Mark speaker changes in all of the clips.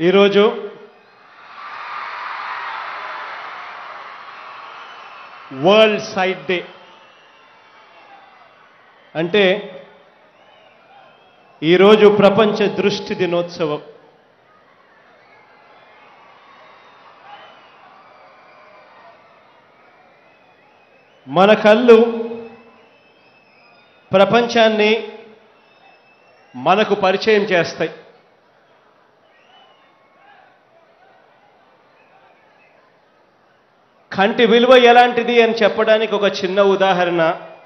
Speaker 1: ఈరోజు world site day అంటే ఈరోజు ప్రపంచ దృష్టి దినోత్సవం మన కళ్ళు ప్రపంచాన్ని మనకు పరిచయం చేస్తాయి కంటి విలువ ఎలాంటిది అని చెప్పడానికి ఒక చిన్న ఉదాహరణ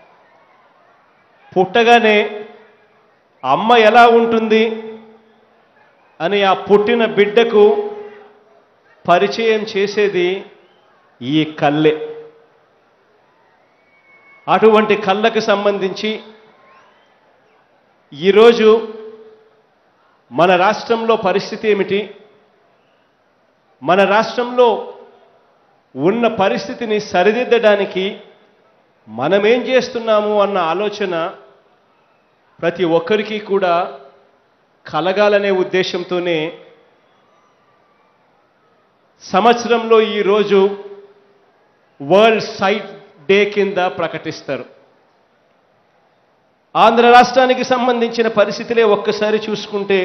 Speaker 1: పుట్టగానే అమ్మ ఎలా ఉంటుంది అని ఆ పుట్టిన బిడ్డకు పరిచయం చేసేది ఈ కళ్ళే అటువంటి కళ్ళకు సంబంధించి ఈరోజు మన రాష్ట్రంలో పరిస్థితి ఏమిటి మన రాష్ట్రంలో ఉన్న పరిస్థితిని సరిదిద్దడానికి మనమేం చేస్తున్నాము అన్న ఆలోచన ప్రతి ఒక్కరికి కూడా కలగాలనే ఉద్దేశంతోనే సంవత్సరంలో ఈరోజు వరల్డ్ సైట్ డే కింద ప్రకటిస్తారు ఆంధ్ర రాష్ట్రానికి సంబంధించిన పరిస్థితులే ఒక్కసారి చూసుకుంటే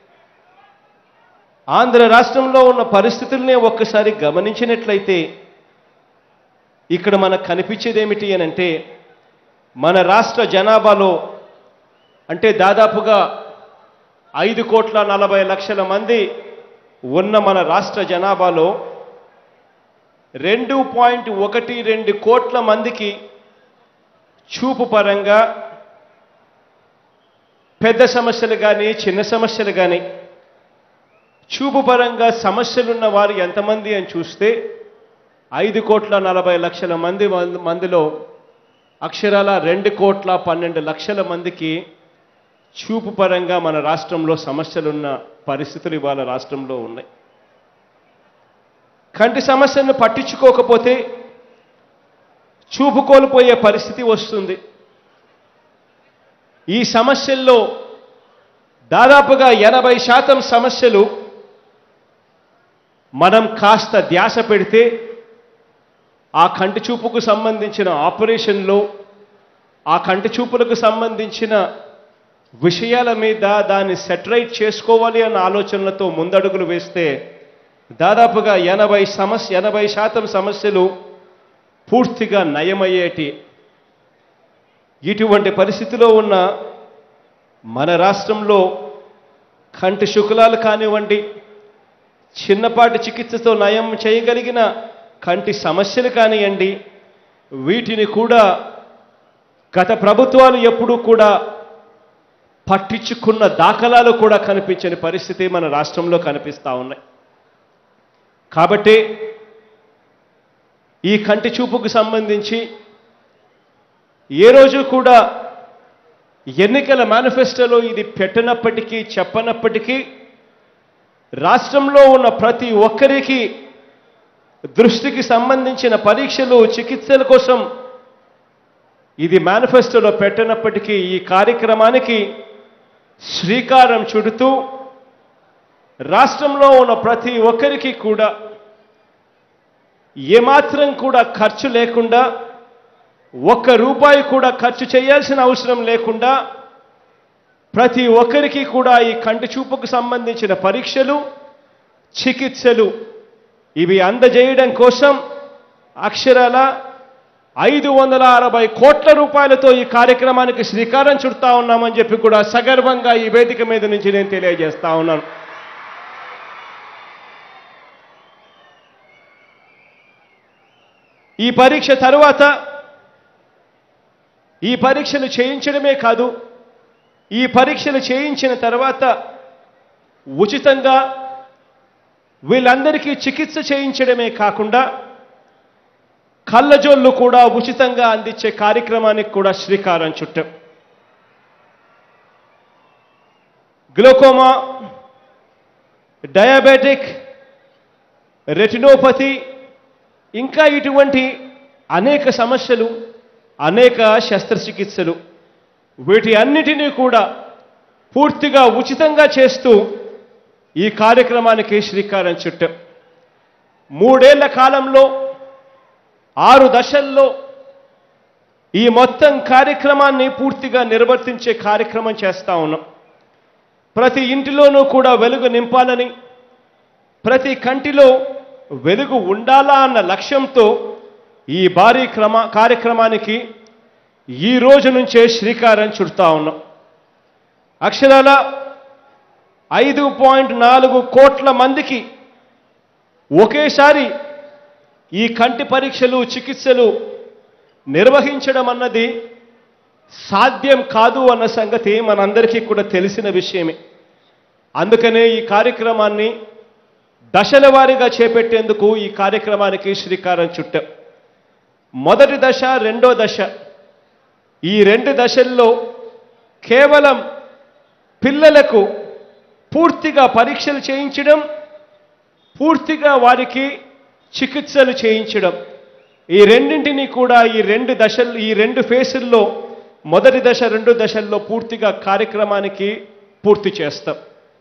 Speaker 1: ఆంధ్ర రాష్ట్రంలో ఉన్న పరిస్థితులనే ఒక్కసారి గమనించినట్లయితే ఇక్కడ మనకు కనిపించేది ఏమిటి అని అంటే మన రాష్ట్ర జనాభాలో అంటే దాదాపుగా ఐదు కోట్ల నలభై లక్షల మంది ఉన్న మన రాష్ట్ర జనాభాలో రెండు పాయింట్ ఒకటి రెండు కోట్ల మందికి చూపు పరంగా పెద్ద సమస్యలు కానీ చిన్న సమస్యలు కానీ చూపు పరంగా సమస్యలున్న వారు ఎంతమంది అని చూస్తే ఐదు కోట్ల నలభై లక్షల మంది మందిలో అక్షరాల రెండు కోట్ల పన్నెండు లక్షల మందికి చూపు పరంగా మన రాష్ట్రంలో సమస్యలున్న పరిస్థితులు ఇవాళ రాష్ట్రంలో ఉన్నాయి కంటి సమస్యను పట్టించుకోకపోతే చూపు కోల్పోయే పరిస్థితి వస్తుంది ఈ సమస్యల్లో దాదాపుగా ఎనభై శాతం సమస్యలు మనం కాస్త ధ్యాస పెడితే ఆ కంటి చూపుకు సంబంధించిన ఆపరేషన్లో ఆ కంటి చూపులకు సంబంధించిన విషయాల మీద దాన్ని సెటరైట్ చేసుకోవాలి అన్న ఆలోచనలతో ముందడుగులు వేస్తే దాదాపుగా ఎనభై సమస్య ఎనభై శాతం సమస్యలు పూర్తిగా నయమయ్యేటి ఇటువంటి పరిస్థితిలో ఉన్న మన రాష్ట్రంలో కంటి శుక్లాలు కానివ్వండి చిన్నపాటి చికిత్సతో నయం చేయగలిగిన కంటి సమస్యలు కానివ్వండి వీటిని కూడా గత ప్రభుత్వాలు ఎప్పుడూ కూడా పట్టించుకున్న దాఖలాలు కూడా కనిపించని పరిస్థితి మన రాష్ట్రంలో కనిపిస్తూ ఉన్నాయి కాబట్టి ఈ కంటి చూపుకు సంబంధించి ఏ రోజు కూడా ఎన్నికల మేనిఫెస్టోలో ఇది పెట్టనప్పటికీ చెప్పనప్పటికీ రాష్ట్రంలో ఉన్న ప్రతి ఒక్కరికి దృష్టికి సంబంధించిన పరీక్షలు చికిత్సల కోసం ఇది మేనిఫెస్టోలో పెట్టనప్పటికీ ఈ కార్యక్రమానికి శ్రీకారం చుడుతూ రాష్ట్రంలో ఉన్న ప్రతి ఒక్కరికి కూడా ఏమాత్రం కూడా ఖర్చు లేకుండా ఒక్క రూపాయి కూడా ఖర్చు చేయాల్సిన అవసరం లేకుండా ప్రతి ఒక్కరికి కూడా ఈ కంటి చూపుకు సంబంధించిన పరీక్షలు చికిత్సలు ఇవి అందజేయడం కోసం అక్షరాల ఐదు వందల అరవై కోట్ల రూపాయలతో ఈ కార్యక్రమానికి శ్రీకారం చుడతా ఉన్నామని చెప్పి కూడా సగర్వంగా ఈ వేదిక మీద నుంచి నేను తెలియజేస్తా ఉన్నాను ఈ పరీక్ష తరువాత ఈ పరీక్షలు చేయించడమే కాదు ఈ పరీక్షలు చేయించిన తర్వాత ఉచితంగా వీళ్ళందరికీ చికిత్స చేయించడమే కాకుండా కళ్ళజోళ్ళు కూడా ఉచితంగా అందించే కార్యక్రమానికి కూడా శ్రీకారం చుట్టాం గ్లోకోమా డయాబెటిక్ రెటినోపతి ఇంకా ఇటువంటి అనేక సమస్యలు అనేక శస్త్రచికిత్సలు వీటి అన్నిటినీ కూడా పూర్తిగా ఉచితంగా చేస్తూ ఈ కార్యక్రమానికి శ్రీకారం చుట్టాం మూడేళ్ల కాలంలో ఆరు దశల్లో ఈ మొత్తం కార్యక్రమాన్ని పూర్తిగా నిర్వర్తించే కార్యక్రమం చేస్తా ఉన్నాం ప్రతి ఇంటిలోనూ కూడా వెలుగు నింపాలని ప్రతి కంటిలో వెలుగు ఉండాలా అన్న లక్ష్యంతో ఈ భారీ క్రమ కార్యక్రమానికి ఈ రోజు నుంచే శ్రీకారం చుడతా ఉన్నాం అక్షరాల ఐదు పాయింట్ నాలుగు కోట్ల మందికి ఒకేసారి ఈ కంటి పరీక్షలు చికిత్సలు నిర్వహించడం అన్నది సాధ్యం కాదు అన్న సంగతి మనందరికీ కూడా తెలిసిన విషయమే అందుకనే ఈ కార్యక్రమాన్ని దశల వారీగా చేపట్టేందుకు ఈ కార్యక్రమానికి శ్రీకారం చుట్టాం మొదటి దశ రెండో దశ ఈ రెండు దశల్లో కేవలం పిల్లలకు పూర్తిగా పరీక్షలు చేయించడం పూర్తిగా వారికి చికిత్సలు చేయించడం ఈ రెండింటినీ కూడా ఈ రెండు దశలు ఈ రెండు ఫేసుల్లో మొదటి దశ రెండు దశల్లో పూర్తిగా కార్యక్రమానికి పూర్తి చేస్తాం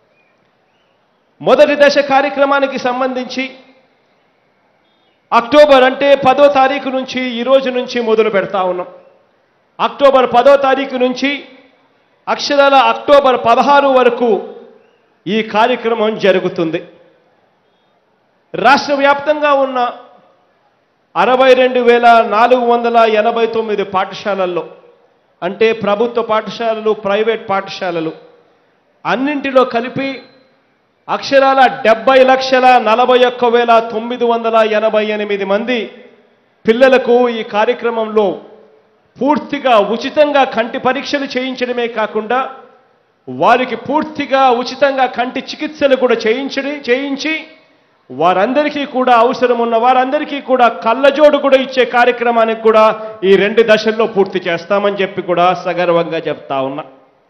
Speaker 1: మొదటి దశ కార్యక్రమానికి సంబంధించి అక్టోబర్ అంటే పదో తారీఖు నుంచి ఈ రోజు నుంచి మొదలు పెడతా ఉన్నాం అక్టోబర్ పదో తారీఖు నుంచి అక్షరాల అక్టోబర్ పదహారు వరకు ఈ కార్యక్రమం జరుగుతుంది రాష్ట్ర వ్యాప్తంగా ఉన్న అరవై రెండు వేల నాలుగు వందల ఎనభై తొమ్మిది పాఠశాలల్లో అంటే ప్రభుత్వ పాఠశాలలు ప్రైవేట్ పాఠశాలలు అన్నింటిలో కలిపి అక్షరాల డెబ్బై లక్షల నలభై ఒక్క వేల తొమ్మిది వందల ఎనభై ఎనిమిది మంది పిల్లలకు ఈ కార్యక్రమంలో పూర్తిగా ఉచితంగా కంటి పరీక్షలు చేయించడమే కాకుండా వారికి పూర్తిగా ఉచితంగా కంటి చికిత్సలు కూడా చేయించడి చేయించి వారందరికీ కూడా అవసరం ఉన్న వారందరికీ కూడా కళ్ళజోడు కూడా ఇచ్చే కార్యక్రమానికి కూడా ఈ రెండు దశల్లో పూర్తి చేస్తామని చెప్పి కూడా సగర్వంగా చెప్తా ఉన్నా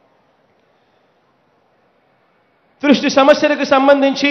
Speaker 1: దృష్టి సమస్యలకు సంబంధించి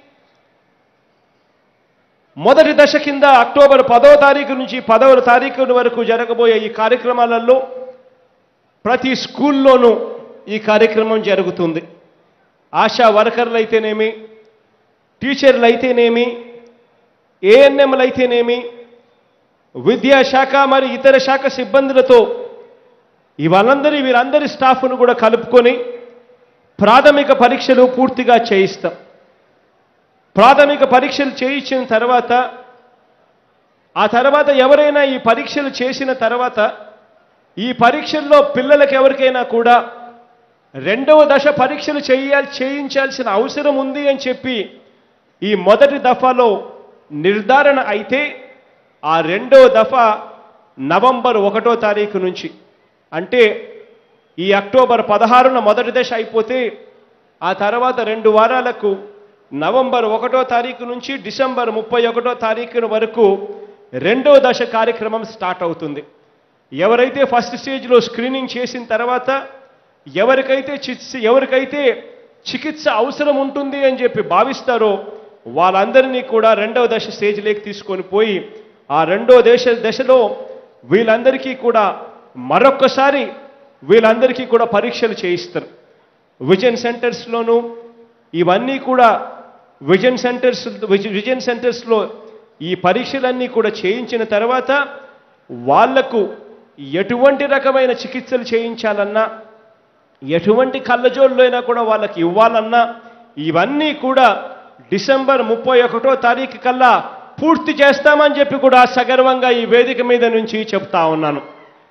Speaker 1: మొదటి దశ కింద అక్టోబర్ పదో తారీఖు నుంచి పదవ తారీఖు వరకు జరగబోయే ఈ కార్యక్రమాలలో ప్రతి స్కూల్లోనూ ఈ కార్యక్రమం జరుగుతుంది ఆశా వర్కర్లు అయితేనేమి టీచర్లు అయితేనేమి ఏఎన్ఎంలు అయితేనేమి విద్యాశాఖ మరి ఇతర శాఖ సిబ్బందులతో ఇవాళందరి వీరందరి స్టాఫ్ను కూడా కలుపుకొని ప్రాథమిక పరీక్షలు పూర్తిగా చేయిస్తాం ప్రాథమిక పరీక్షలు చేయించిన తర్వాత ఆ తర్వాత ఎవరైనా ఈ పరీక్షలు చేసిన తర్వాత ఈ పరీక్షల్లో పిల్లలకు ఎవరికైనా కూడా రెండవ దశ పరీక్షలు చేయాలి చేయించాల్సిన అవసరం ఉంది అని చెప్పి ఈ మొదటి దఫాలో నిర్ధారణ అయితే ఆ రెండో దఫా నవంబర్ ఒకటో తారీఖు నుంచి అంటే ఈ అక్టోబర్ పదహారున మొదటి దశ అయిపోతే ఆ తర్వాత రెండు వారాలకు నవంబర్ ఒకటో తారీఖు నుంచి డిసెంబర్ ముప్పై ఒకటో తారీఖున వరకు రెండో దశ కార్యక్రమం స్టార్ట్ అవుతుంది ఎవరైతే ఫస్ట్ స్టేజ్లో స్క్రీనింగ్ చేసిన తర్వాత ఎవరికైతే చికిత్స ఎవరికైతే చికిత్స అవసరం ఉంటుంది అని చెప్పి భావిస్తారో వాళ్ళందరినీ కూడా రెండవ దశ స్టేజ్లోకి తీసుకొని పోయి ఆ రెండో దేశ దశలో వీళ్ళందరికీ కూడా మరొక్కసారి వీళ్ళందరికీ కూడా పరీక్షలు చేయిస్తారు విజన్ సెంటర్స్లోనూ ఇవన్నీ కూడా విజన్ సెంటర్స్ విజ- విజన్ సెంటర్స్లో ఈ పరీక్షలన్నీ కూడా చేయించిన తర్వాత వాళ్లకు ఎటువంటి రకమైన చికిత్సలు చేయించాలన్నా ఎటువంటి కళ్ళజోళ్ళు అయినా కూడా వాళ్ళకి ఇవ్వాలన్నా ఇవన్నీ కూడా డిసెంబర్ ముప్పై ఒకటో తారీఖు కల్లా పూర్తి చేస్తామని చెప్పి కూడా సగర్వంగా ఈ వేదిక మీద నుంచి చెప్తా ఉన్నాను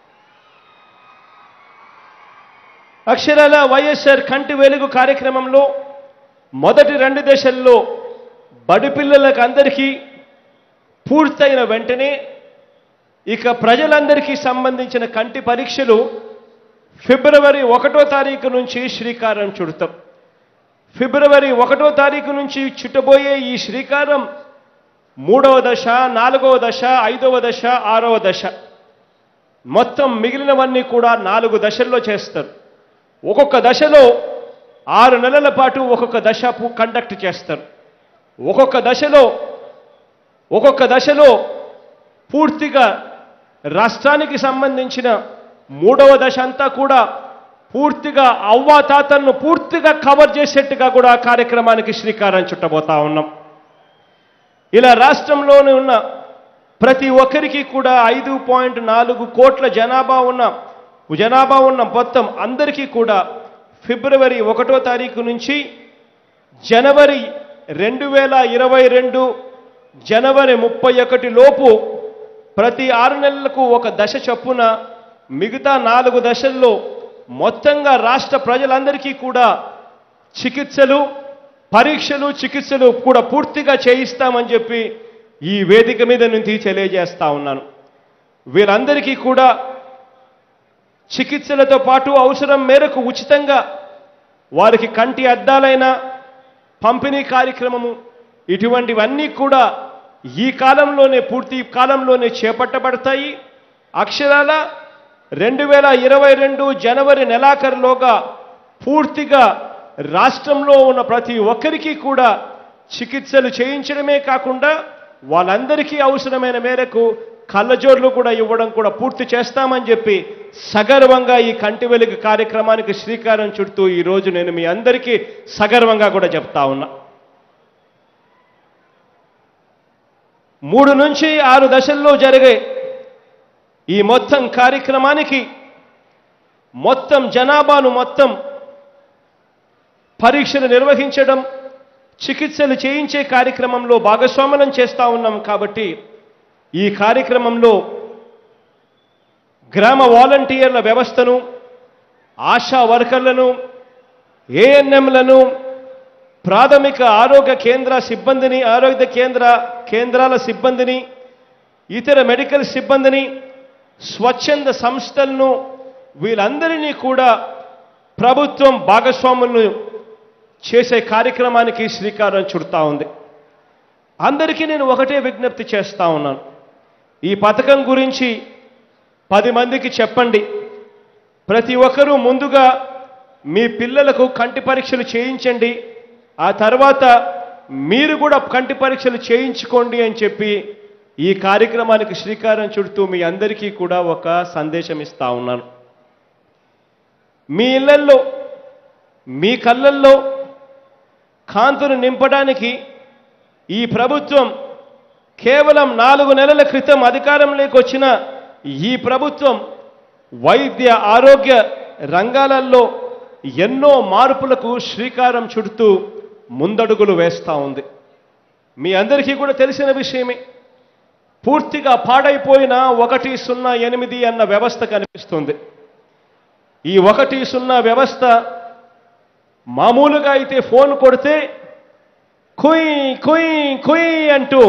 Speaker 1: అక్షరాల వైఎస్ఆర్ కంటి వెలుగు కార్యక్రమంలో మొదటి రెండు దశల్లో బడి పిల్లలకు అందరికీ పూర్తయిన వెంటనే ఇక ప్రజలందరికీ సంబంధించిన కంటి పరీక్షలు ఫిబ్రవరి ఒకటో తారీఖు నుంచి శ్రీకారం చుడతాం ఫిబ్రవరి ఒకటో తారీఖు నుంచి చుట్టబోయే ఈ శ్రీకారం మూడవ దశ నాలుగవ దశ ఐదవ దశ ఆరవ దశ మొత్తం మిగిలినవన్నీ కూడా నాలుగు దశల్లో చేస్తారు ఒక్కొక్క దశలో ఆరు నెలల పాటు ఒక్కొక్క దశ పు- కండక్ట్ చేస్తారు ఒక్కొక్క దశలో ఒక్కొక్క దశలో పూర్తిగా రాష్ట్రానికి సంబంధించిన మూడవ దశ అంతా కూడా పూర్తిగా అవ్వాతాతలను పూర్తిగా కవర్ చేసేట్టుగా కూడా ఆ కార్యక్రమానికి శ్రీకారం చుట్టబోతా ఉన్నాం ఇలా రాష్ట్రంలోనే ఉన్న ప్రతి ఒక్కరికి కూడా ఐదు పాయింట్ నాలుగు కోట్ల జనాభా ఉన్న జనాభా ఉన్న మొత్తం అందరికీ కూడా ఫిబ్రవరి ఒకటో తారీఖు నుంచి జనవరి రెండు వేల ఇరవై రెండు జనవరి ముప్పై ఒకటి లోపు ప్రతి ఆరు నెలలకు ఒక దశ చొప్పున మిగతా నాలుగు దశల్లో మొత్తంగా రాష్ట్ర ప్రజలందరికీ కూడా చికిత్సలు పరీక్షలు చికిత్సలు కూడా పూర్తిగా చేయిస్తామని చెప్పి ఈ వేదిక మీద నుంచి తెలియజేస్తా ఉన్నాను వీరందరికీ కూడా చికిత్సలతో పాటు అవసరం మేరకు ఉచితంగా వారికి కంటి అద్దాలైన పంపిణీ కార్యక్రమము ఇటువంటివన్నీ కూడా ఈ కాలంలోనే పూర్తి కాలంలోనే చేపట్టబడతాయి అక్షరాల రెండు వేల ఇరవై రెండు జనవరి నెలాఖరులోగా పూర్తిగా రాష్ట్రంలో ఉన్న ప్రతి ఒక్కరికి కూడా చికిత్సలు చేయించడమే కాకుండా వాళ్ళందరికీ అవసరమైన మేరకు కళ్ళజోడ్లు కూడా ఇవ్వడం కూడా పూర్తి చేస్తామని చెప్పి సగర్వంగా ఈ కంటి వెలుగు కార్యక్రమానికి శ్రీకారం చుడుతూ ఈ రోజు నేను మీ అందరికీ సగర్వంగా కూడా చెప్తా ఉన్నా మూడు నుంచి ఆరు దశల్లో జరిగే ఈ మొత్తం కార్యక్రమానికి మొత్తం జనాభాను మొత్తం పరీక్షలు నిర్వహించడం చికిత్సలు చేయించే కార్యక్రమంలో భాగస్వామ్యం చేస్తా ఉన్నాం కాబట్టి ఈ కార్యక్రమంలో గ్రామ వాలంటీర్ల వ్యవస్థను ఆశా వర్కర్లను ఏఎన్ఎంలను ప్రాథమిక ఆరోగ్య కేంద్ర సిబ్బందిని ఆరోగ్య కేంద్ర కేంద్రాల సిబ్బందిని ఇతర మెడికల్ సిబ్బందిని స్వచ్ఛంద సంస్థలను వీళ్ళందరినీ కూడా ప్రభుత్వం భాగస్వాములను చేసే కార్యక్రమానికి శ్రీకారం చుడతా ఉంది అందరికీ నేను ఒకటే విజ్ఞప్తి చేస్తా ఉన్నాను ఈ పథకం గురించి పది మందికి చెప్పండి ప్రతి ఒక్కరూ ముందుగా మీ పిల్లలకు కంటి పరీక్షలు చేయించండి ఆ తర్వాత మీరు కూడా కంటి పరీక్షలు చేయించుకోండి అని చెప్పి ఈ కార్యక్రమానికి శ్రీకారం చుడుతూ మీ అందరికీ కూడా ఒక సందేశం ఇస్తా ఉన్నాను మీ ఇళ్లల్లో మీ కళ్ళల్లో కాంతును నింపడానికి ఈ ప్రభుత్వం కేవలం నాలుగు నెలల క్రితం అధికారంలోకి వచ్చిన ఈ ప్రభుత్వం వైద్య ఆరోగ్య రంగాలలో ఎన్నో మార్పులకు శ్రీకారం చుడుతూ ముందడుగులు వేస్తూ ఉంది మీ అందరికీ కూడా తెలిసిన విషయమే పూర్తిగా పాడైపోయిన ఒకటి సున్నా ఎనిమిది అన్న వ్యవస్థ కనిపిస్తుంది ఈ ఒకటి సున్నా వ్యవస్థ మామూలుగా అయితే ఫోన్ కొడితే కుయ్ కుయ్ కుయ్ అంటూ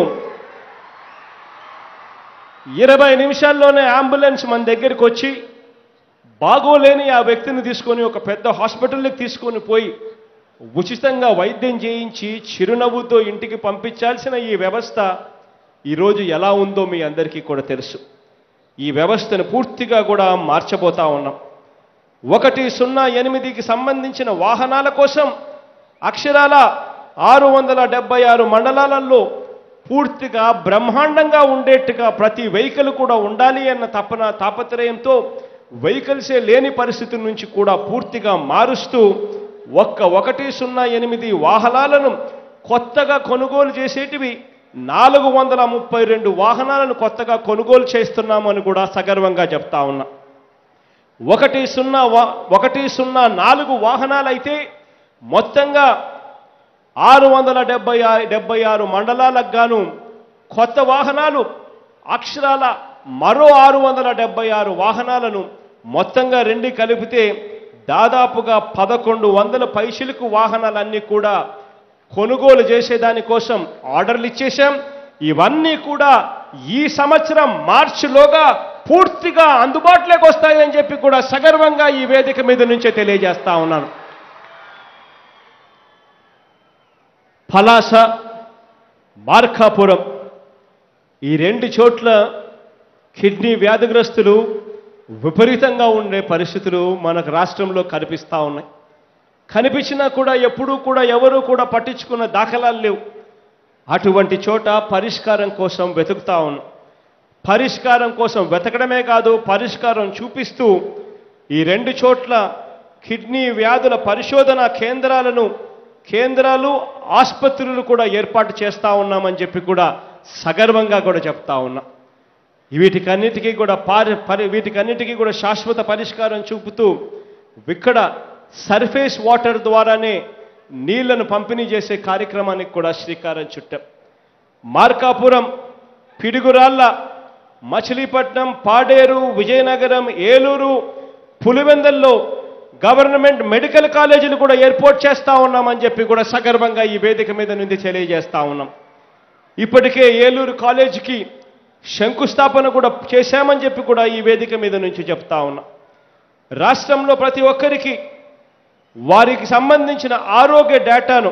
Speaker 1: ఇరవై నిమిషాల్లోనే అంబులెన్స్ మన దగ్గరికి వచ్చి బాగోలేని ఆ వ్యక్తిని తీసుకొని ఒక పెద్ద హాస్పిటల్కి తీసుకొని పోయి ఉచితంగా వైద్యం చేయించి చిరునవ్వుతో ఇంటికి పంపించాల్సిన ఈ వ్యవస్థ ఈరోజు ఎలా ఉందో మీ అందరికీ కూడా తెలుసు ఈ వ్యవస్థను పూర్తిగా కూడా మార్చబోతా ఉన్నాం ఒకటి సున్నా ఎనిమిదికి సంబంధించిన వాహనాల కోసం అక్షరాల ఆరు వందల డెబ్బై ఆరు మండలాలలో పూర్తిగా బ్రహ్మాండంగా ఉండేట్టుగా ప్రతి వెహికల్ కూడా ఉండాలి అన్న తపన తాపత్రయంతో వెహికల్సే లేని పరిస్థితి నుంచి కూడా పూర్తిగా మారుస్తూ ఒక్క ఒకటి సున్నా ఎనిమిది వాహనాలను కొత్తగా కొనుగోలు చేసేటివి నాలుగు వందల ముప్పై రెండు వాహనాలను కొత్తగా కొనుగోలు చేస్తున్నామని కూడా సగర్వంగా చెప్తా ఉన్నా ఒకటి సున్నా వా- ఒకటి సున్నా నాలుగు వాహనాలైతే మొత్తంగా ఆరు వందల డెబ్బై ఆ- డెబ్బై ఆరు మండలాలకు గాను కొత్త వాహనాలు అక్షరాల మరో ఆరు వందల డెబ్బై ఆరు వాహనాలను మొత్తంగా రెండు కలిపితే దాదాపుగా పదకొండు వందల పైసలకు వాహనాలన్నీ కూడా కొనుగోలు చేసేదానికోసం ఆర్డర్లు ఇచ్చేశాం ఇవన్నీ కూడా ఈ సంవత్సరం మార్చిలోగా పూర్తిగా అందుబాటులోకి వస్తాయని చెప్పి కూడా సగర్వంగా ఈ వేదిక మీద నుంచే తెలియజేస్తా ఉన్నాను పలాస మార్కాపురం ఈ రెండు చోట్ల కిడ్నీ వ్యాధిగ్రస్తులు విపరీతంగా ఉండే పరిస్థితులు మనకు రాష్ట్రంలో కనిపిస్తూ ఉన్నాయి కనిపించినా కూడా ఎప్పుడూ కూడా ఎవరూ కూడా పట్టించుకున్న దాఖలాలు లేవు అటువంటి చోట పరిష్కారం కోసం వెతుకుతా ఉన్నాం పరిష్కారం కోసం వెతకడమే కాదు పరిష్కారం చూపిస్తూ ఈ రెండు చోట్ల కిడ్నీ వ్యాధుల పరిశోధన కేంద్రాలను కేంద్రాలు ఆసుపత్రులు కూడా ఏర్పాటు చేస్తా ఉన్నామని చెప్పి కూడా సగర్వంగా కూడా చెప్తా ఉన్నా వీటికన్నిటికీ కూడా పారి పరి వీటికన్నిటికీ కూడా శాశ్వత పరిష్కారం చూపుతూ ఇక్కడ సర్ఫేస్ వాటర్ ద్వారానే నీళ్లను పంపిణీ చేసే కార్యక్రమానికి కూడా శ్రీకారం చుట్టాం మార్కాపురం పిడుగురాళ్ళ మచిలీపట్నం పాడేరు విజయనగరం ఏలూరు పులివెందల్లో గవర్నమెంట్ మెడికల్ కాలేజీలు కూడా ఏర్పాటు చేస్తా ఉన్నామని చెప్పి కూడా సగర్వంగా ఈ వేదిక మీద నుండి తెలియజేస్తా ఉన్నాం ఇప్పటికే ఏలూరు కాలేజీకి శంకుస్థాపన కూడా చేశామని చెప్పి కూడా ఈ వేదిక మీద నుంచి చెప్తా ఉన్నా రాష్ట్రంలో ప్రతి ఒక్కరికి వారికి సంబంధించిన ఆరోగ్య డేటాను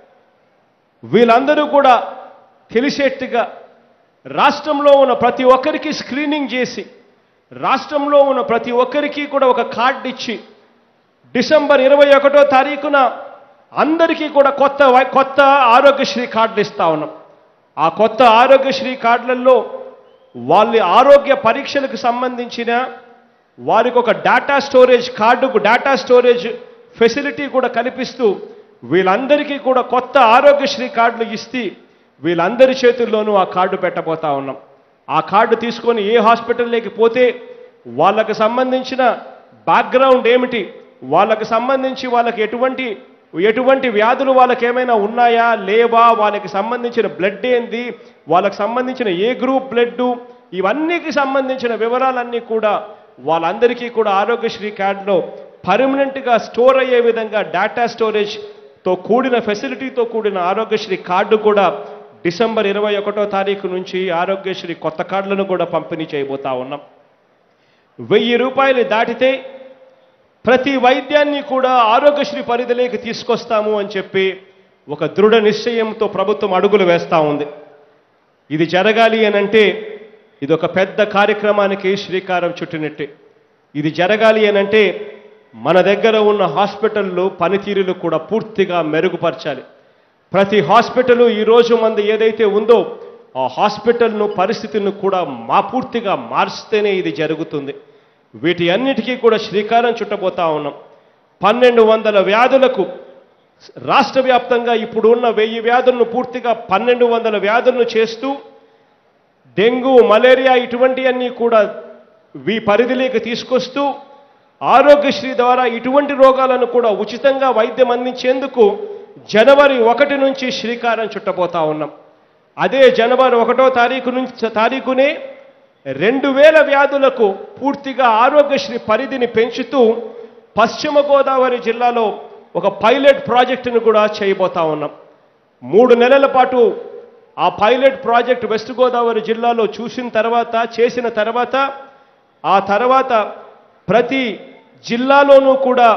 Speaker 1: వీళ్ళందరూ కూడా తెలిసేట్టుగా రాష్ట్రంలో ఉన్న ప్రతి ఒక్కరికి స్క్రీనింగ్ చేసి రాష్ట్రంలో ఉన్న ప్రతి ఒక్కరికి కూడా ఒక కార్డు ఇచ్చి డిసెంబర్ ఇరవై ఒకటో తారీఖున అందరికీ కూడా కొత్త వై- కొత్త ఆరోగ్యశ్రీ కార్డులు ఇస్తా ఉన్నాం ఆ కొత్త ఆరోగ్యశ్రీ కార్డులలో వాళ్ళ ఆరోగ్య పరీక్షలకు సంబంధించిన వారికి ఒక డేటా స్టోరేజ్ కార్డుకు డేటా స్టోరేజ్ ఫెసిలిటీ కూడా కల్పిస్తూ వీళ్ళందరికీ కూడా కొత్త ఆరోగ్యశ్రీ కార్డులు ఇస్తే వీళ్ళందరి చేతుల్లోనూ ఆ కార్డు పెట్టబోతా ఉన్నాం ఆ కార్డు తీసుకొని ఏ హాస్పిటల్లోకి పోతే వాళ్ళకు సంబంధించిన బ్యాక్గ్రౌండ్ ఏమిటి వాళ్ళకు సంబంధించి వాళ్ళకి ఎటువంటి ఎటువంటి వ్యాధులు వాళ్ళకి ఏమైనా ఉన్నాయా లేవా వాళ్ళకి సంబంధించిన బ్లడ్ ఏంది వాళ్ళకి సంబంధించిన ఏ గ్రూప్ బ్లడ్ ఇవన్నీకి సంబంధించిన వివరాలన్నీ కూడా వాళ్ళందరికీ కూడా ఆరోగ్యశ్రీ కార్డులో పర్మనెంట్గా స్టోర్ అయ్యే విధంగా డేటా స్టోరేజ్తో కూడిన ఫెసిలిటీతో కూడిన ఆరోగ్యశ్రీ కార్డు కూడా డిసెంబర్ ఇరవై ఒకటో తారీఖు నుంచి ఆరోగ్యశ్రీ కొత్త కార్డులను కూడా పంపిణీ చేయబోతా ఉన్నాం వెయ్యి రూపాయలు దాటితే ప్రతి వైద్యాన్ని కూడా ఆరోగ్యశ్రీ పరిధిలోకి తీసుకొస్తాము అని చెప్పి ఒక దృఢ నిశ్చయంతో ప్రభుత్వం అడుగులు వేస్తూ ఉంది ఇది జరగాలి అని అంటే ఇది ఒక పెద్ద కార్యక్రమానికి శ్రీకారం చుట్టినట్టే ఇది జరగాలి అని అంటే మన దగ్గర ఉన్న హాస్పిటళ్ళు పనితీరులు కూడా పూర్తిగా మెరుగుపరచాలి ప్రతి హాస్పిటల్ ఈరోజు మంది ఏదైతే ఉందో ఆ హాస్పిటల్ను పరిస్థితిని కూడా మా పూర్తిగా మార్చితేనే ఇది జరుగుతుంది వీటి అన్నిటికీ కూడా శ్రీకారం చుట్టబోతా ఉన్నాం పన్నెండు వందల వ్యాధులకు రాష్ట్ర వ్యాప్తంగా ఇప్పుడు ఉన్న వెయ్యి వ్యాధులను పూర్తిగా పన్నెండు వందల వ్యాధులను చేస్తూ డెంగ్యూ మలేరియా ఇటువంటివన్నీ కూడా వీ పరిధిలోకి తీసుకొస్తూ ఆరోగ్యశ్రీ ద్వారా ఇటువంటి రోగాలను కూడా ఉచితంగా వైద్యం అందించేందుకు జనవరి ఒకటి నుంచి శ్రీకారం చుట్టబోతా ఉన్నాం అదే జనవరి ఒకటో తారీఖు నుంచి తారీఖునే రెండు వేల వ్యాధులకు పూర్తిగా ఆరోగ్యశ్రీ పరిధిని పెంచుతూ పశ్చిమ గోదావరి జిల్లాలో ఒక పైలట్ ప్రాజెక్టును కూడా చేయబోతా ఉన్నాం మూడు నెలల పాటు ఆ పైలట్ ప్రాజెక్ట్ వెస్ట్ గోదావరి జిల్లాలో చూసిన తర్వాత చేసిన తర్వాత ఆ తర్వాత ప్రతి జిల్లాలోనూ కూడా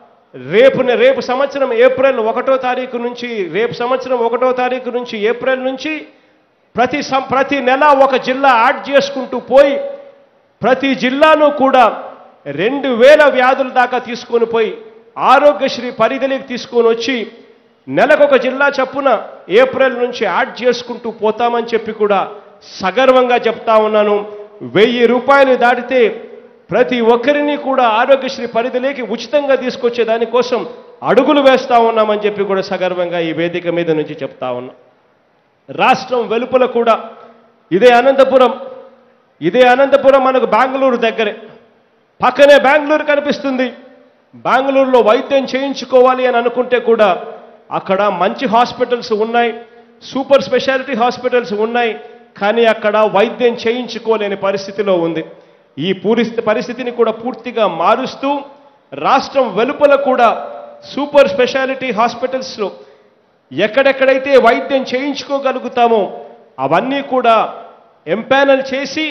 Speaker 1: రేపు రేపు సంవత్సరం ఏప్రిల్ ఒకటో తారీఖు నుంచి రేపు సంవత్సరం ఒకటో తారీఖు నుంచి ఏప్రిల్ నుంచి ప్రతి సం ప్రతి నెల ఒక జిల్లా యాడ్ చేసుకుంటూ పోయి ప్రతి జిల్లాను కూడా రెండు వేల వ్యాధుల దాకా తీసుకొని పోయి ఆరోగ్యశ్రీ పరిధిలోకి తీసుకొని వచ్చి నెలకొక జిల్లా చప్పున ఏప్రిల్ నుంచి యాడ్ చేసుకుంటూ పోతామని చెప్పి కూడా సగర్వంగా చెప్తా ఉన్నాను వెయ్యి రూపాయలు దాటితే ప్రతి ఒక్కరిని కూడా ఆరోగ్యశ్రీ పరిధిలోకి ఉచితంగా తీసుకొచ్చే దానికోసం అడుగులు వేస్తా ఉన్నామని చెప్పి కూడా సగర్వంగా ఈ వేదిక మీద నుంచి చెప్తా ఉన్నా రాష్ట్రం వెలుపల కూడా ఇదే అనంతపురం ఇదే అనంతపురం మనకు బెంగళూరు దగ్గరే పక్కనే బెంగళూరు కనిపిస్తుంది బెంగళూరులో వైద్యం చేయించుకోవాలి అని అనుకుంటే కూడా అక్కడ మంచి హాస్పిటల్స్ ఉన్నాయి సూపర్ స్పెషాలిటీ హాస్పిటల్స్ ఉన్నాయి కానీ అక్కడ వైద్యం చేయించుకోలేని పరిస్థితిలో ఉంది ఈ పూరిస్థి పరిస్థితిని కూడా పూర్తిగా మారుస్తూ రాష్ట్రం వెలుపల కూడా సూపర్ స్పెషాలిటీ హాస్పిటల్స్లో ఎక్కడెక్కడైతే వైద్యం చేయించుకోగలుగుతామో అవన్నీ కూడా ఎంపానల్ చేసి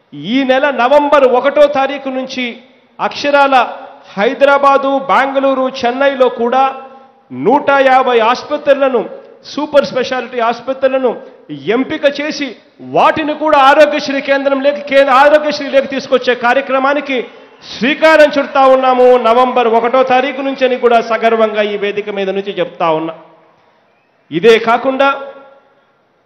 Speaker 1: ఈ నెల నవంబర్ ఒకటో తారీఖు నుంచి అక్షరాల హైదరాబాదు బెంగళూరు చెన్నైలో కూడా నూట యాభై ఆసుపత్రులను సూపర్ స్పెషాలిటీ ఆసుపత్రులను ఎంపిక చేసి వాటిని కూడా ఆరోగ్యశ్రీ కేంద్రం లేక కేంద్ర ఆరోగ్యశ్రీ లేక తీసుకొచ్చే కార్యక్రమానికి శ్రీకారం చుడతా ఉన్నాము నవంబర్ ఒకటో తారీఖు నుంచి అని కూడా సగర్వంగా ఈ వేదిక మీద నుంచి చెప్తా ఉన్నా ఇదే కాకుండా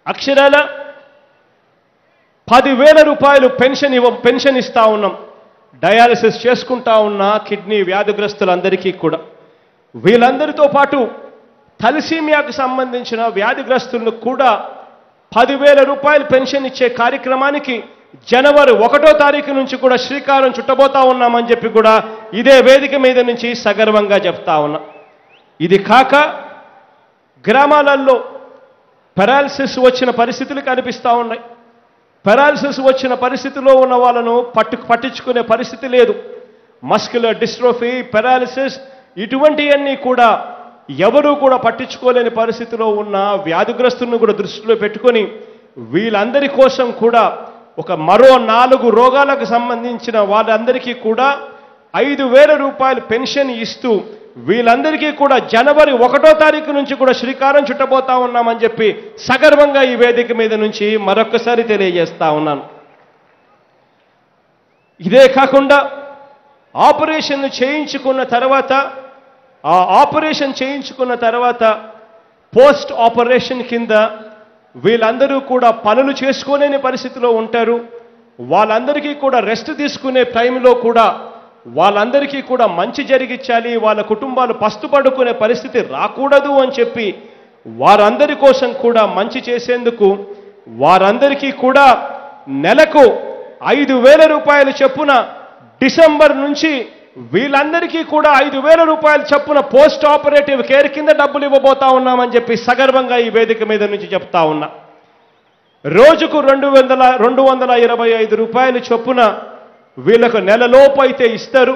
Speaker 1: అక్షరాల పదివేల రూపాయలు పెన్షన్ ఇవ్వ పెన్షన్ ఇస్తా ఉన్నాం డయాలసిస్ చేసుకుంటా ఉన్న కిడ్నీ వ్యాధిగ్రస్తులందరికీ కూడా వీళ్ళందరితో పాటు థలిసీమియాకు సంబంధించిన వ్యాధిగ్రస్తులకు కూడా పదివేల రూపాయలు పెన్షన్ ఇచ్చే కార్యక్రమానికి జనవరి ఒకటో తారీఖు నుంచి కూడా శ్రీకారం చుట్టబోతా ఉన్నామని చెప్పి కూడా ఇదే వేదిక మీద నుంచి సగర్వంగా చెప్తా ఉన్నా ఇది కాక గ్రామాలలో పెరాలసిస్ వచ్చిన పరిస్థితులు కనిపిస్తూ ఉన్నాయి పెరాలసిస్ వచ్చిన పరిస్థితిలో ఉన్న వాళ్ళను పట్టు పట్టించుకునే పరిస్థితి లేదు మస్క్యులర్ డిస్ట్రోఫీ పెరాలసిస్ ఇటువంటివన్నీ కూడా ఎవరూ కూడా పట్టించుకోలేని పరిస్థితిలో ఉన్న వ్యాధిగ్రస్తులను కూడా దృష్టిలో పెట్టుకొని వీళ్ళందరి కోసం కూడా ఒక మరో నాలుగు రోగాలకు సంబంధించిన వాళ్ళందరికీ కూడా ఐదు వేల రూపాయలు పెన్షన్ ఇస్తూ వీళ్ళందరికీ కూడా జనవరి ఒకటో తారీఖు నుంచి కూడా శ్రీకారం చుట్టబోతా ఉన్నామని చెప్పి సగర్వంగా ఈ వేదిక మీద నుంచి మరొకసారి తెలియజేస్తా ఉన్నాను ఇదే కాకుండా ఆపరేషన్ చేయించుకున్న తర్వాత ఆ ఆపరేషన్ చేయించుకున్న తర్వాత పోస్ట్ ఆపరేషన్ కింద వీళ్ళందరూ కూడా పనులు చేసుకోలేని పరిస్థితిలో ఉంటారు వాళ్ళందరికీ కూడా రెస్ట్ తీసుకునే టైంలో కూడా వాళ్ళందరికీ కూడా మంచి జరిగించాలి వాళ్ళ కుటుంబాలు పస్తుపడుకునే పరిస్థితి రాకూడదు అని చెప్పి వారందరి కోసం కూడా మంచి చేసేందుకు వారందరికీ కూడా నెలకు ఐదు వేల రూపాయలు చొప్పున డిసెంబర్ నుంచి వీళ్ళందరికీ కూడా ఐదు వేల రూపాయలు చొప్పున పోస్ట్ ఆపరేటివ్ కేర్ కింద డబ్బులు ఇవ్వబోతా ఉన్నామని చెప్పి సగర్వంగా ఈ వేదిక మీద నుంచి చెప్తా ఉన్నా రోజుకు రెండు వందల రెండు వందల ఇరవై ఐదు రూపాయలు చొప్పున వీళ్ళకు నెలలోపు అయితే ఇస్తారు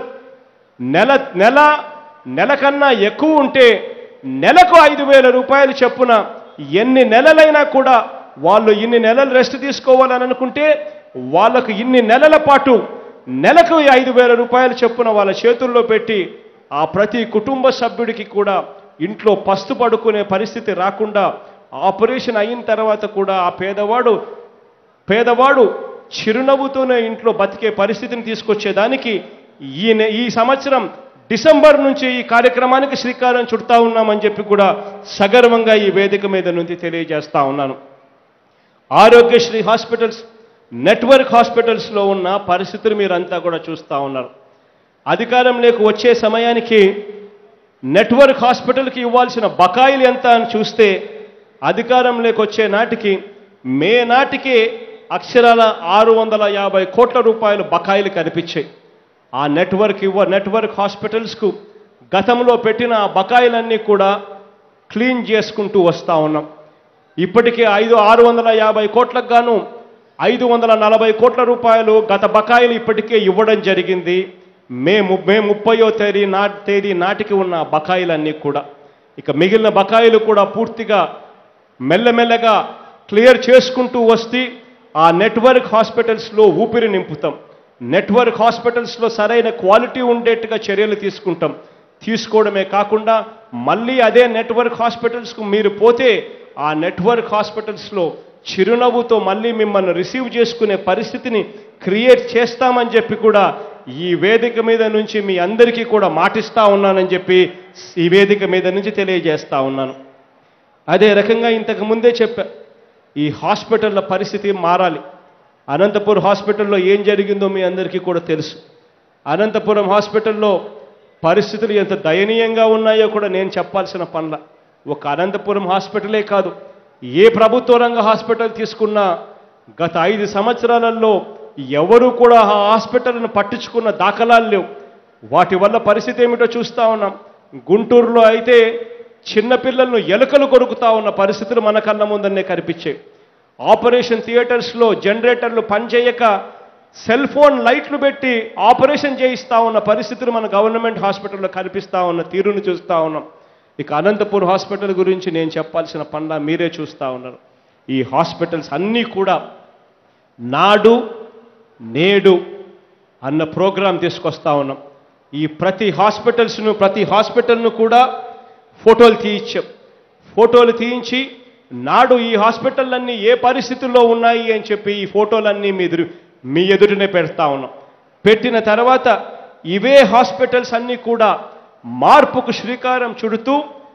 Speaker 1: నెల నెల నెల కన్నా ఎక్కువ ఉంటే నెలకు ఐదు వేల రూపాయలు చొప్పున ఎన్ని నెలలైనా కూడా వాళ్ళు ఇన్ని నెలలు రెస్ట్ తీసుకోవాలని అనుకుంటే వాళ్ళకు ఇన్ని నెలల పాటు నెలకు ఈ ఐదు వేల రూపాయలు చొప్పున వాళ్ళ చేతుల్లో పెట్టి ఆ ప్రతి కుటుంబ సభ్యుడికి కూడా ఇంట్లో పస్తు పడుకునే పరిస్థితి రాకుండా ఆపరేషన్ అయిన తర్వాత కూడా ఆ పేదవాడు పేదవాడు చిరునవ్వుతోనే ఇంట్లో బతికే పరిస్థితిని తీసుకొచ్చేదానికి ఈ నె- ఈ సంవత్సరం డిసెంబర్ నుంచి ఈ కార్యక్రమానికి శ్రీకారం చుడతా ఉన్నామని చెప్పి కూడా సగర్వంగా ఈ వేదిక మీద నుంచి తెలియజేస్తా ఉన్నాను ఆరోగ్యశ్రీ హాస్పిటల్స్ నెట్వర్క్ హాస్పిటల్స్లో ఉన్న పరిస్థితులు మీరంతా కూడా చూస్తూ ఉన్నారు అధికారంలోకి వచ్చే సమయానికి నెట్వర్క్ హాస్పిటల్కి ఇవ్వాల్సిన బకాయిలు ఎంత అని చూస్తే అధికారంలోకి వచ్చే నాటికి మే నాటికే అక్షరాల ఆరు వందల యాభై కోట్ల రూపాయలు బకాయిలు కనిపించాయి ఆ నెట్వర్క్ ఇవ్వ నెట్వర్క్ హాస్పిటల్స్కు గతంలో పెట్టిన ఆ బకాయిలన్నీ కూడా క్లీన్ చేసుకుంటూ వస్తూ ఉన్నాం ఇప్పటికే ఐదు ఆరు వందల యాభై కోట్లకు గాను ఐదు వందల నలభై కోట్ల రూపాయలు గత బకాయిలు ఇప్పటికే ఇవ్వడం జరిగింది మే ము- మే ముప్పయో తేదీ నా తేదీ నాటికి ఉన్న బకాయిలన్నీ కూడా ఇక మిగిలిన బకాయిలు కూడా పూర్తిగా మెల్లమెల్లగా క్లియర్ చేసుకుంటూ వస్తే ఆ నెట్వర్క్ హాస్పిటల్స్లో ఊపిరి నింపుతాం నెట్వర్క్ హాస్పిటల్స్లో సరైన క్వాలిటీ ఉండేట్టుగా చర్యలు తీసుకుంటాం తీసుకోవడమే కాకుండా మళ్ళీ అదే నెట్వర్క్ హాస్పిటల్స్కు మీరు పోతే ఆ నెట్వర్క్ హాస్పిటల్స్లో చిరునవ్వుతో మళ్ళీ మిమ్మల్ని రిసీవ్ చేసుకునే పరిస్థితిని క్రియేట్ చేస్తామని చెప్పి కూడా ఈ వేదిక మీద నుంచి మీ అందరికీ కూడా మాటిస్తా ఉన్నానని చెప్పి ఈ వేదిక మీద నుంచి తెలియజేస్తా ఉన్నాను అదే రకంగా ఇంతకు ముందే చెప్పా ఈ హాస్పిటల్ల పరిస్థితి మారాలి అనంతపురం హాస్పిటల్లో ఏం జరిగిందో మీ అందరికీ కూడా తెలుసు అనంతపురం హాస్పిటల్లో పరిస్థితులు ఎంత దయనీయంగా ఉన్నాయో కూడా నేను చెప్పాల్సిన పనుల ఒక అనంతపురం హాస్పిటలే కాదు ఏ ప్రభుత్వ రంగ హాస్పిటల్ తీసుకున్నా గత ఐదు సంవత్సరాలలో ఎవరు కూడా ఆ హాస్పిటల్ను పట్టించుకున్న దాఖలాలు లేవు వాటి వల్ల పరిస్థితి ఏమిటో చూస్తా ఉన్నాం గుంటూరులో అయితే చిన్నపిల్లలను ఎలుకలు కొరుకుతా ఉన్న పరిస్థితులు మన కళ్ళ ముందనే కనిపించాయి ఆపరేషన్ థియేటర్స్లో జనరేటర్లు పనిచేయక సెల్ ఫోన్ లైట్లు పెట్టి ఆపరేషన్ చేయిస్తా ఉన్న పరిస్థితులు మన గవర్నమెంట్ హాస్పిటల్లో కనిపిస్తా ఉన్న తీరును చూస్తా ఉన్నాం ఇక అనంతపూర్ హాస్పిటల్ గురించి నేను చెప్పాల్సిన పనుల మీరే చూస్తా ఉన్నారు ఈ హాస్పిటల్స్ అన్నీ కూడా నాడు నేడు అన్న ప్రోగ్రాం తీసుకొస్తా ఉన్నాం ఈ ప్రతి హాస్పిటల్స్ను ప్రతి హాస్పిటల్ను కూడా ఫోటోలు తీయించాం ఫోటోలు తీయించి నాడు ఈ హాస్పిటల్లన్నీ ఏ పరిస్థితుల్లో ఉన్నాయి అని చెప్పి ఈ ఫోటోలన్నీ మీ ఎదురు మీ ఎదురునే పెడతా ఉన్నాం పెట్టిన తర్వాత ఇవే హాస్పిటల్స్ అన్నీ కూడా మార్పుకు శ్రీకారం చుడుతూ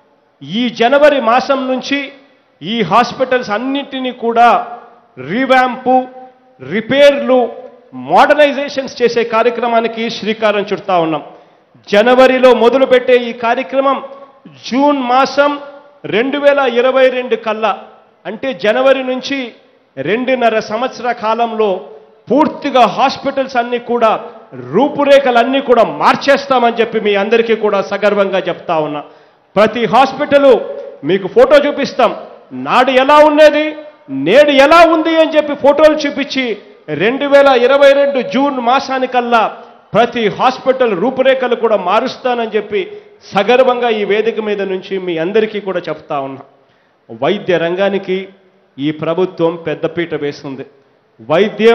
Speaker 1: ఈ జనవరి మాసం నుంచి ఈ హాస్పిటల్స్ అన్నింటినీ కూడా రీవ్యాంపు రిపేర్లు మోడర్నైజేషన్స్ చేసే కార్యక్రమానికి శ్రీకారం చుడతా ఉన్నాం జనవరిలో మొదలుపెట్టే ఈ కార్యక్రమం జూన్ మాసం రెండు వేల ఇరవై రెండు కల్లా అంటే జనవరి నుంచి రెండున్నర సంవత్సర కాలంలో పూర్తిగా హాస్పిటల్స్ అన్నీ కూడా రూపురేఖలన్నీ కూడా మార్చేస్తామని చెప్పి మీ అందరికీ కూడా సగర్వంగా చెప్తా ఉన్నా ప్రతి హాస్పిటలు మీకు ఫోటో చూపిస్తాం నాడు ఎలా ఉన్నది నేడు ఎలా ఉంది అని చెప్పి ఫోటోలు చూపించి రెండు వేల ఇరవై రెండు జూన్ మాసానికల్లా ప్రతి హాస్పిటల్ రూపురేఖలు కూడా మారుస్తానని చెప్పి సగర్వంగా ఈ వేదిక మీద నుంచి మీ అందరికీ కూడా చెప్తా ఉన్నా వైద్య రంగానికి ఈ ప్రభుత్వం పెద్దపీట వేస్తుంది వైద్యం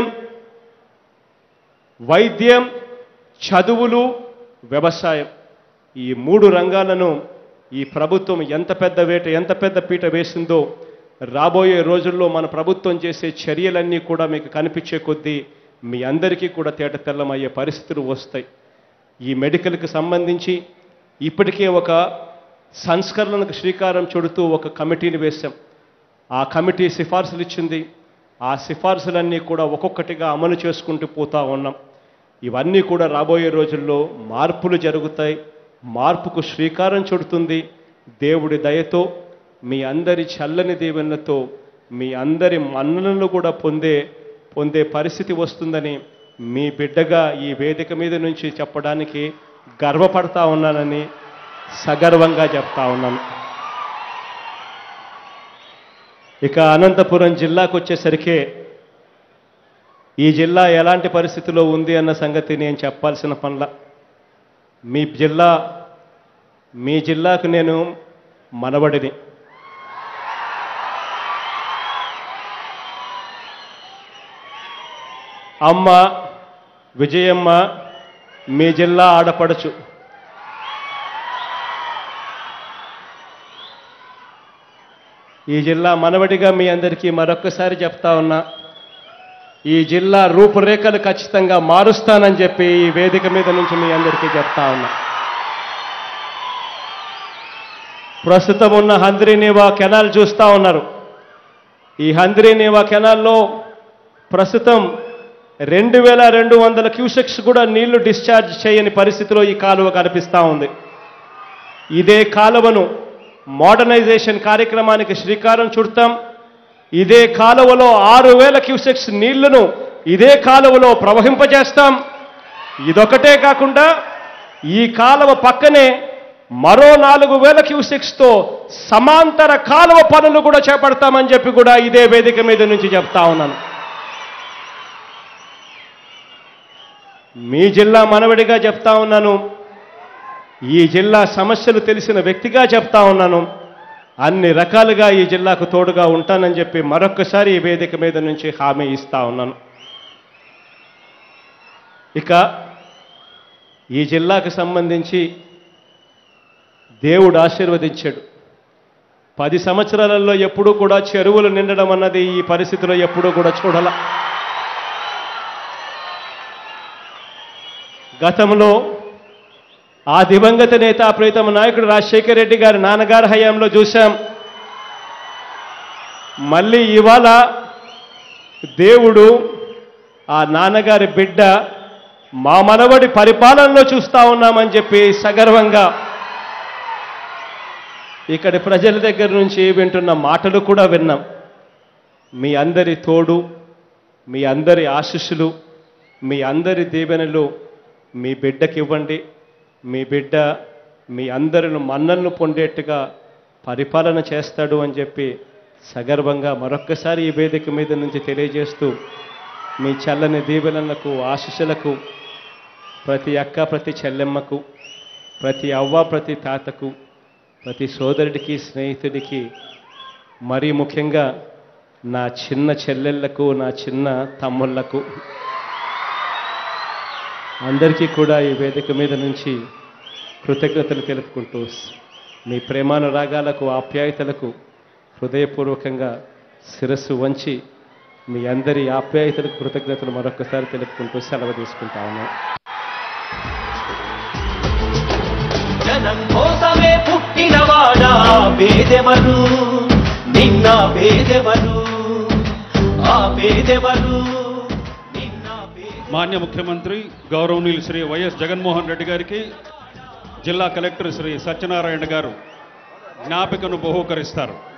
Speaker 1: వైద్యం చదువులు వ్యవసాయం ఈ మూడు రంగాలను ఈ ప్రభుత్వం ఎంత పెద్ద వేట ఎంత పెద్ద పీట వేసిందో రాబోయే రోజుల్లో మన ప్రభుత్వం చేసే చర్యలన్నీ కూడా మీకు కనిపించే కొద్దీ మీ అందరికీ కూడా తేట తెల్లమయ్యే పరిస్థితులు వస్తాయి ఈ మెడికల్కి సంబంధించి ఇప్పటికే ఒక సంస్కరణలకు శ్రీకారం చుడుతూ ఒక కమిటీని వేశాం ఆ కమిటీ సిఫార్సులు ఇచ్చింది ఆ సిఫార్సులన్నీ కూడా ఒక్కొక్కటిగా అమలు చేసుకుంటూ పోతా ఉన్నాం ఇవన్నీ కూడా రాబోయే రోజుల్లో మార్పులు జరుగుతాయి మార్పుకు శ్రీకారం చుడుతుంది దేవుడి దయతో మీ అందరి చల్లని దీవెనలతో మీ అందరి మన్ననలు కూడా పొందే పొందే పరిస్థితి వస్తుందని మీ బిడ్డగా ఈ వేదిక మీద నుంచి చెప్పడానికి గర్వపడతా ఉన్నానని సగర్వంగా చెప్తా ఉన్నాను ఇక అనంతపురం జిల్లాకు వచ్చేసరికి ఈ జిల్లా ఎలాంటి పరిస్థితిలో ఉంది అన్న సంగతి నేను చెప్పాల్సిన పనుల మీ జిల్లా మీ జిల్లాకు నేను మనవడిని అమ్మ విజయమ్మ మీ జిల్లా ఆడపడచు ఈ జిల్లా మనవడిగా మీ అందరికీ మరొక్కసారి చెప్తా ఉన్నా ఈ జిల్లా రూపురేఖలు ఖచ్చితంగా మారుస్తానని చెప్పి ఈ వేదిక మీద నుంచి మీ అందరికీ చెప్తా ఉన్నా ప్రస్తుతం ఉన్న హంద్రీనేవా కెనాల్ చూస్తా ఉన్నారు ఈ హంద్రీనేవా కెనాల్లో ప్రస్తుతం రెండు వేల రెండు వందల క్యూసెక్స్ కూడా నీళ్లు డిశ్చార్జ్ చేయని పరిస్థితిలో ఈ కాలువ కనిపిస్తూ ఉంది ఇదే కాలువను మోడర్నైజేషన్ కార్యక్రమానికి శ్రీకారం చుడతాం ఇదే కాలువలో ఆరు వేల క్యూసెక్స్ నీళ్లను ఇదే కాలువలో ప్రవహింపజేస్తాం ఇదొకటే కాకుండా ఈ కాలువ పక్కనే మరో నాలుగు వేల క్యూసెక్స్తో సమాంతర కాలువ పనులు కూడా చేపడతామని చెప్పి కూడా ఇదే వేదిక మీద నుంచి చెప్తా ఉన్నాను మీ జిల్లా మనవడిగా చెప్తా ఉన్నాను ఈ జిల్లా సమస్యలు తెలిసిన వ్యక్తిగా చెప్తా ఉన్నాను అన్ని రకాలుగా ఈ జిల్లాకు తోడుగా ఉంటానని చెప్పి మరొక్కసారి ఈ వేదిక మీద నుంచి హామీ ఇస్తా ఉన్నాను ఇక ఈ జిల్లాకు సంబంధించి దేవుడు ఆశీర్వదించాడు పది సంవత్సరాలలో ఎప్పుడూ కూడా చెరువులు నిండడం అన్నది ఈ పరిస్థితిలో ఎప్పుడూ కూడా చూడాల గతంలో ఆ దివంగత నేత ప్రీతమ నాయకుడు రాజశేఖర రెడ్డి గారి నాన్నగారి హయాంలో చూశాం మళ్ళీ ఇవాళ దేవుడు ఆ నాన్నగారి బిడ్డ మా మనవడి పరిపాలనలో చూస్తా ఉన్నామని చెప్పి సగర్వంగా ఇక్కడి ప్రజల దగ్గర నుంచి వింటున్న మాటలు కూడా విన్నాం మీ అందరి తోడు మీ అందరి ఆశీస్సులు మీ అందరి దీవెనలు మీ బిడ్డకి ఇవ్వండి మీ బిడ్డ మీ అందరిని మన్నలను పొందేట్టుగా పరిపాలన చేస్తాడు అని చెప్పి సగర్వంగా మరొక్కసారి ఈ వేదిక మీద నుంచి తెలియజేస్తూ మీ చల్లని దీవెనలకు ఆశీస్సులకు ప్రతి అక్క ప్రతి చెల్లెమ్మకు ప్రతి అవ్వ ప్రతి తాతకు ప్రతి సోదరుడికి స్నేహితుడికి మరీ ముఖ్యంగా నా చిన్న చెల్లెళ్లకు నా చిన్న తమ్ముళ్లకు అందరికీ కూడా ఈ వేదిక మీద నుంచి కృతజ్ఞతలు తెలుపుకుంటూ మీ ప్రేమానురాగాలకు ఆప్యాయతలకు హృదయపూర్వకంగా శిరస్సు వంచి మీ అందరి ఆప్యాయతలకు కృతజ్ఞతలు మరొకసారి తెలుపుకుంటూ సెలవు తీసుకుంటా ఉన్నాను
Speaker 2: జనం కోసమే పుట్టినవాడా పేదెవరు నిన్న పేదెవరు ఆ పేదెవరు నిన్న పేదెవరు
Speaker 3: మాన్య ముఖ్యమంత్రి గౌరవనీయులు శ్రీ వైఎస్ జగన్మోహన్ రెడ్డి గారికి జిల్లా కలెక్టర్ శ్రీ సత్యనారాయణ గారు జ్ఞాపికను బహూకరిస్తారు